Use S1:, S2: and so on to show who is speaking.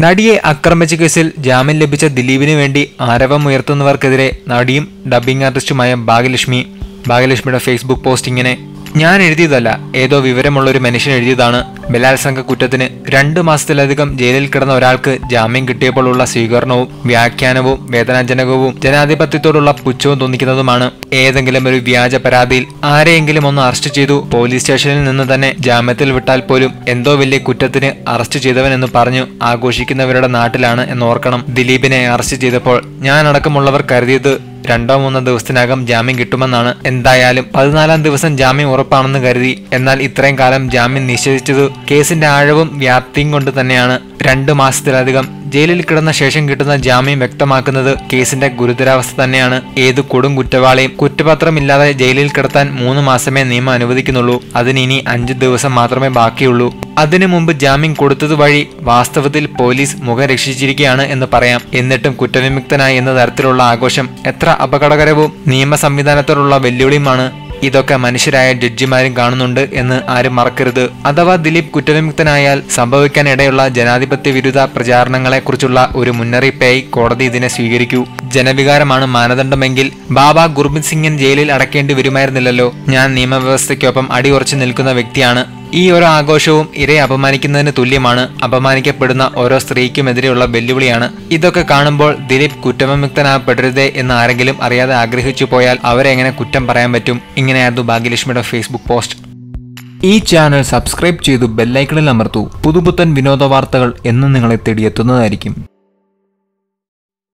S1: നടിയെ ആക്രമിച്ച കേസിൽ ജാമ്യം ലഭിച്ച ദിലീപിന് വേണ്ടി ആരവമുയർത്തുന്നവർക്കെതിരെ നടിയും ഡബ്ബിംഗ് ആർട്ടിസ്റ്റുമായ ഭാഗ്യലക്ഷ്മി ഭാഗ്യലക്ഷ്മിയുടെ ഫേസ്ബുക്ക് പോസ്റ്റ് ഇങ്ങനെ ഞാൻ എഴുതിയതല്ല ഏതോ വിവരമുള്ള ഒരു മനുഷ്യൻ എഴുതിയതാണ് ബലാത്സംഗ കുറ്റത്തിന് രണ്ട് മാസത്തിലധികം ജയിലിൽ കിടന്ന ഒരാൾക്ക് ജാമ്യം കിട്ടിയപ്പോഴുള്ള സ്വീകരണവും വ്യാഖ്യാനവും വേദനാജനകവും ജനാധിപത്യത്തോടുള്ള പുച്ഛവും തോന്നിക്കുന്നതുമാണ് ഏതെങ്കിലും ഒരു വ്യാജ പരാതിയിൽ ആരെയെങ്കിലും ഒന്ന് അറസ്റ്റ് ചെയ്തു പോലീസ് സ്റ്റേഷനിൽ നിന്ന് തന്നെ ജാമ്യത്തിൽ വിട്ടാൽ പോലും എന്തോ വലിയ കുറ്റത്തിന് അറസ്റ്റ് ചെയ്തവൻ എന്ന് പറഞ്ഞു ആഘോഷിക്കുന്നവരുടെ നാട്ടിലാണ് എന്ന് ഓർക്കണം ദിലീപിനെ അറസ്റ്റ് ചെയ്തപ്പോൾ ഞാൻ അടക്കമുള്ളവർ കരുതിയത് രണ്ടോ മൂന്നോ ദിവസത്തിനകം ജാമ്യം കിട്ടുമെന്നാണ് എന്തായാലും പതിനാലാം ദിവസം ജാമ്യം ഉറപ്പാണെന്ന് കരുതി എന്നാൽ ഇത്രയും കാലം ജാമ്യം നിഷേധിച്ചത് കേസിന്റെ ആഴവും വ്യാപ്തിയും കൊണ്ട് തന്നെയാണ് രണ്ട് മാസത്തിലധികം ജയിലിൽ കിടന്ന ശേഷം കിട്ടുന്ന ജാമ്യം വ്യക്തമാക്കുന്നത് കേസിന്റെ ഗുരുതരാവസ്ഥ തന്നെയാണ് ഏത് കൊടും കുറ്റവാളിയും കുറ്റപത്രമില്ലാതെ ജയിലിൽ കിടത്താൻ മൂന്ന് മാസമേ നിയമം അനുവദിക്കുന്നുള്ളൂ അതിന് ഇനി അഞ്ച് ദിവസം മാത്രമേ ബാക്കിയുള്ളൂ അതിനു മുമ്പ് ജാമ്യം കൊടുത്തത് വഴി വാസ്തവത്തിൽ പോലീസ് മുഖം രക്ഷിച്ചിരിക്കുകയാണ് എന്ന് പറയാം എന്നിട്ടും കുറ്റവിമുക്തനായി എന്ന തരത്തിലുള്ള ആഘോഷം എത്ര അപകടകരവും നിയമ സംവിധാനത്തോടുള്ള വെല്ലുവിളിയുമാണ് ഇതൊക്കെ മനുഷ്യരായ ജഡ്ജിമാരും കാണുന്നുണ്ട് എന്ന് ആരും മറക്കരുത് അഥവാ ദിലീപ് കുറ്റവിമുക്തനായാൽ സംഭവിക്കാൻ ഇടയുള്ള ജനാധിപത്യ വിരുദ്ധ പ്രചാരണങ്ങളെക്കുറിച്ചുള്ള ഒരു മുന്നറിയിപ്പായി കോടതി ഇതിനെ സ്വീകരിക്കൂ ജനവികാരമാണ് മാനദണ്ഡമെങ്കിൽ ബാബ ഗുർമിത് സിംഗിൻ ജയിലിൽ അടക്കേണ്ടി വരുമായിരുന്നില്ലല്ലോ ഞാൻ നിയമവ്യവസ്ഥയ്ക്കൊപ്പം അടിയുറച്ചു നിൽക്കുന്ന വ്യക്തിയാണ് ഈ ഓരോ ആഘോഷവും ഇരയെ അപമാനിക്കുന്നതിന് തുല്യമാണ് അപമാനിക്കപ്പെടുന്ന ഓരോ സ്ത്രീക്കുമെതിരെയുള്ള വെല്ലുവിളിയാണ് ഇതൊക്കെ കാണുമ്പോൾ ദിലീപ് കുറ്റവിമുക്തനാകപ്പെടരുതേ എന്ന് ആരെങ്കിലും അറിയാതെ ആഗ്രഹിച്ചു പോയാൽ അവരെ എങ്ങനെ കുറ്റം പറയാൻ പറ്റും ഇങ്ങനെയായിരുന്നു ഭാഗ്യലക്ഷ്മിയുടെ ഫേസ്ബുക്ക് പോസ്റ്റ് ഈ ചാനൽ സബ്സ്ക്രൈബ് ചെയ്തു ബെല്ലൈക്കണിൽ അമർത്തൂ പുതുപുത്തൻ വിനോദ വാർത്തകൾ എന്നും നിങ്ങളെ തേടിയെത്തുന്നതായിരിക്കും